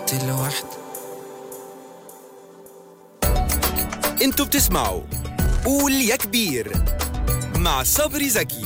كنت لوحدي انتوا بتسمعوا قول يا كبير مع صبري زكي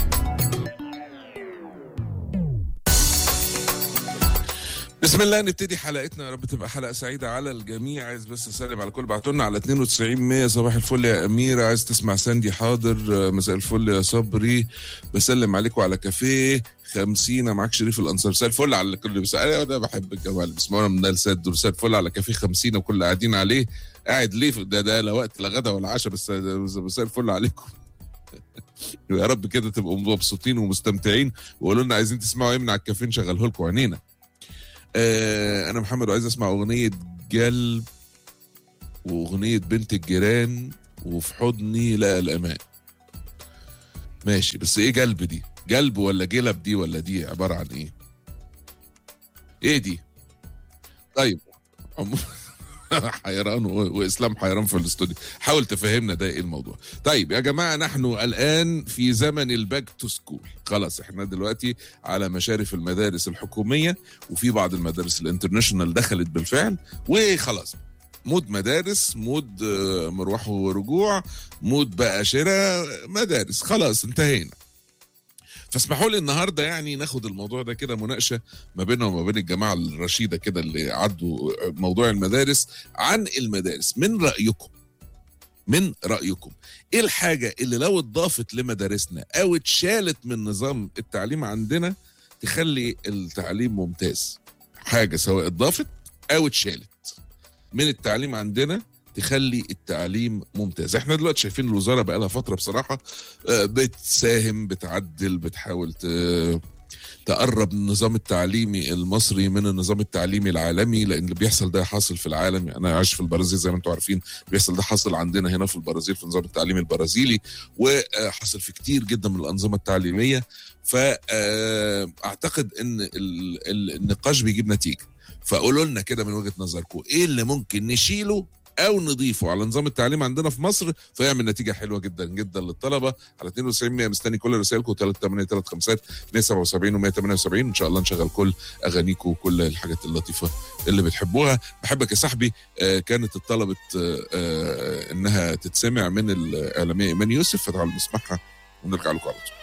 بسم الله نبتدي حلقتنا يا رب تبقى حلقه سعيده على الجميع عايز بس اسلم على كل بعتوا لنا على 92 100 صباح الفل يا اميره عايز تسمع ساندي حاضر آه، مساء الفل يا صبري بسلم عليكم على كافيه 50 أنا معاك شريف الانصار مساء الفل على كل بس انا أنا بحب الجماعه اللي بيسمعونا من نال سد مساء الفل على كافيه 50 وكل قاعدين عليه قاعد ليه ده ده لا وقت لا غدا ولا عشاء بس مساء الفل عليكم يا رب كده تبقوا مبسوطين ومستمتعين وقولوا لنا عايزين تسمعوا ايه من على الكافيه نشغله لكم عينينا آه انا محمد وعايز اسمع اغنيه قلب واغنيه بنت الجيران وفي حضني لا الامان ماشي بس ايه قلب دي قلب ولا جلب دي ولا دي عباره عن ايه ايه دي طيب عمو- حيران و- واسلام حيران في الاستوديو حاول تفهمنا ده ايه الموضوع طيب يا جماعه نحن الان في زمن الباك تو سكول خلاص احنا دلوقتي على مشارف المدارس الحكوميه وفي بعض المدارس الانترناشونال دخلت بالفعل وخلاص مود مدارس مود آه، مروح ورجوع مود بقى شراء مدارس خلاص انتهينا فاسمحوا لي النهارده يعني ناخد الموضوع ده كده مناقشه ما بيننا وما بين الجماعه الرشيده كده اللي عدوا موضوع المدارس عن المدارس من رايكم من رايكم ايه الحاجه اللي لو اتضافت لمدارسنا او اتشالت من نظام التعليم عندنا تخلي التعليم ممتاز حاجه سواء اتضافت او اتشالت من التعليم عندنا تخلي التعليم ممتاز احنا دلوقتي شايفين الوزاره بقى لها فتره بصراحه آه، بتساهم بتعدل بتحاول ت- تقرب النظام التعليمي المصري من النظام التعليمي العالمي لان اللي بيحصل ده حاصل في العالم انا عايش في البرازيل زي ما انتم عارفين بيحصل ده حاصل عندنا هنا في البرازيل في النظام التعليمي البرازيلي وحصل في كتير جدا من الانظمه التعليميه فاعتقد ان ال- ال- النقاش بيجيب نتيجه فقولوا لنا كده من وجهه نظركم ايه اللي ممكن نشيله او نضيفه على نظام التعليم عندنا في مصر فيعمل نتيجه حلوه جدا جدا للطلبه على 92 100 مستني كل رسائلكم 3835 177 و 178 ان شاء الله نشغل كل اغانيكم وكل الحاجات اللطيفه اللي بتحبوها بحبك يا صاحبي آه، كانت الطلبه آه، آه، انها تتسمع من الاعلاميه ايمان يوسف فتعالوا نسمعها ونرجع لكم على طول